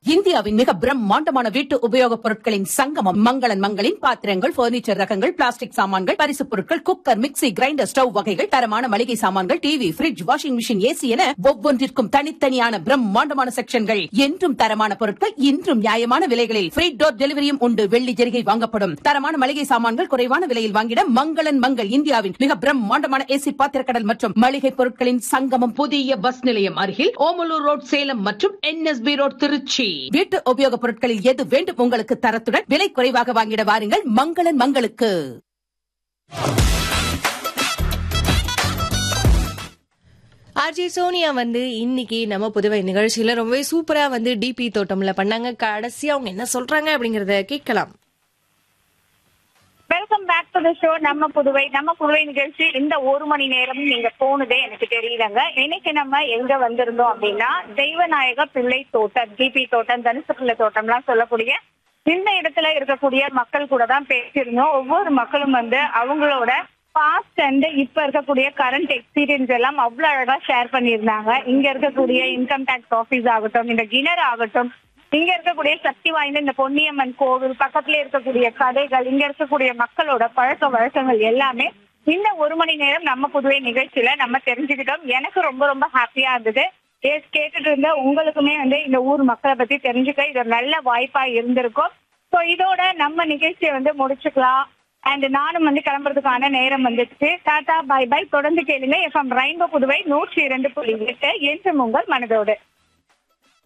இந்தியாவின் மிக பிரம்மாண்டமான வீட்டு உபயோகப் பொருட்களின் சங்கமம் மங்களன் மங்களின் பாத்திரங்கள் பர்னிச்சர் ரகங்கள் பிளாஸ்டிக் சாமான்கள் பரிசுப் பொருட்கள் குக்கர் மிக்ஸி கிரைண்டர் ஸ்டவ் வகைகள் தரமான மளிகை சாமான்கள் TV fridge washing machine AC என ஒவ்வொன்றிற்கும் தனித்தனியான பிரம்மாண்டமான செக்ஷன்கள் என்றும் தரமான பொருட்கள் இன்றும் நியாயமான விலைகளில் ஃப்ரீ டோர் டெலிவரியும் உண்டு வெள்ளி ஜெரிகை வாங்கப்படும் தரமான மளிகை சாமான்கள் குறைவான விலையில் வாங்கிட மங்களன் மங்கள் இந்தியாவின் மிக பிரம்மாண்டமான ஏசி பாத்திரக்கடல் மற்றும் மளிகை பொருட்களின் சங்கமம் புதிய பஸ் நிலையம் அருகில் ஓமலூர் ரோட் சேலம் மற்றும் என்எஸ்பி ரோட் திருச்சி வீட்டு உபயோகப் பொருட்களில் எது வேண்டும் உங்களுக்கு தரத்துடன் விலை குறைவாக வாங்கிட வாருங்கள் மங்களன் மங்களுக்கு ஆர்ஜே சோனியா வந்து இன்னைக்கு நம்ம புதுவை நிகழ்ச்சியில ரொம்பவே சூப்பரா வந்து டிபி தோட்டம்ல பண்ணாங்க கடைசியா அவங்க என்ன சொல்றாங்க அப்படிங்கறத கேட்கலாம் welcome back to the show நம்ம புதுவை நம்ம புதுவை நிகழ்ச்சி இந்த ஒரு மணி நேரம் நீங்க போனதே எனக்கு தெரியலங்க இன்னைக்கு நம்ம எங்க வந்திருந்தோம் அப்படின்னா தெய்வநாயக பிள்ளை தோட்டம் ஜிபி தோட்டம் தனுசு பிள்ளை தோட்டம்லாம் சொல்லக்கூடிய இந்த இடத்துல இருக்கக்கூடிய மக்கள் கூட தான் பேசியிருந்தோம் ஒவ்வொரு மக்களும் வந்து அவங்களோட பாஸ்ட் அண்ட் இப்ப இருக்கக்கூடிய கரண்ட் எக்ஸ்பீரியன்ஸ் எல்லாம் அவ்வளவு அழகா ஷேர் பண்ணியிருந்தாங்க இங்க இருக்கக்கூடிய இன்கம் டேக்ஸ் ஆபீஸ் ஆகட்டும் இந்த கிணறு ஆகட்டும் இங்க இருக்கக்கூடிய சக்தி வாய்ந்த இந்த பொன்னியம்மன் கோவில் பக்கத்துல இருக்கக்கூடிய கதைகள் இங்க இருக்கக்கூடிய மக்களோட பழக்க வழக்கங்கள் எல்லாமே இந்த ஒரு மணி நேரம் நம்ம புதுவை நிகழ்ச்சியில நம்ம தெரிஞ்சுக்கிட்டோம் எனக்கு ரொம்ப ரொம்ப ஹாப்பியா இருந்தது எஸ் கேட்டுட்டு இருந்த உங்களுக்குமே வந்து இந்த ஊர் மக்களை பத்தி தெரிஞ்சுக்க இது ஒரு நல்ல வாய்ப்பா இருந்திருக்கும் ஸோ இதோட நம்ம நிகழ்ச்சியை வந்து முடிச்சுக்கலாம் அண்ட் நானும் வந்து கிளம்புறதுக்கான நேரம் வந்துச்சு டாடா பை பை தொடர்ந்து கேளுங்க எஃப்எம் ரெயின்போ புதுவை நூற்றி இரண்டு புள்ளி எட்டு என்றும் உங்கள் மனதோடு